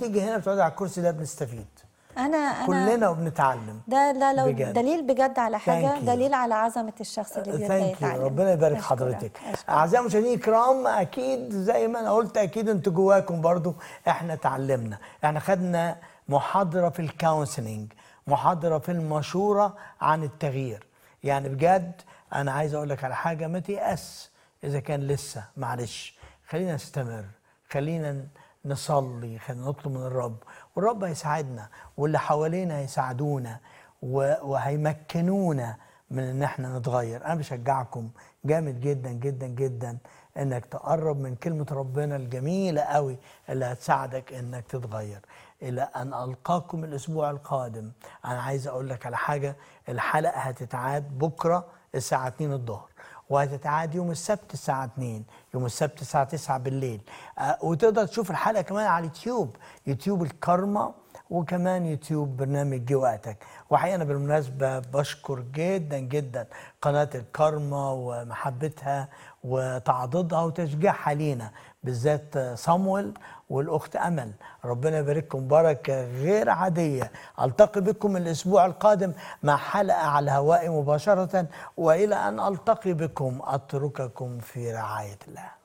تيجي هنا بتقعدي على الكرسي ده بنستفيد انا انا كلنا وبنتعلم ده لا لو بجد. دليل بجد على حاجه Thank you. دليل على عظمه الشخص اللي بيبدا ثانك يو يتعلم ربنا يبارك أشكرك. حضرتك أشكرك. اعزائي المشاهدين الكرام اكيد زي ما انا قلت اكيد انتوا جواكم برضو احنا اتعلمنا احنا خدنا محاضره في الكونسلنج محاضره في المشوره عن التغيير يعني بجد انا عايز اقول لك على حاجه ما تيأس اذا كان لسه معلش خلينا نستمر خلينا نصلي خلينا نطلب من الرب والرب هيساعدنا واللي حوالينا هيساعدونا و- وهيمكنونا من ان احنا نتغير انا بشجعكم جامد جدا جدا جدا انك تقرب من كلمة ربنا الجميلة قوي اللي هتساعدك انك تتغير الى ان القاكم الاسبوع القادم انا عايز اقول لك على حاجة الحلقة هتتعاد بكرة الساعة 2 الظهر وهتتعاد يوم السبت الساعة 2 يوم السبت الساعة 9 بالليل آه، وتقدر تشوف الحلقة كمان على اليوتيوب يوتيوب الكارما وكمان يوتيوب برنامج جه وقتك وحقيقة أنا بالمناسبة بشكر جدا جدا قناة الكارما ومحبتها وتعضيدها وتشجيعها لينا بالذات صامويل والأخت أمل ربنا يبارككم بركة غير عادية ألتقي بكم الأسبوع القادم مع حلقة على الهواء مباشرة وإلى أن ألتقي بكم أترككم في رعاية الله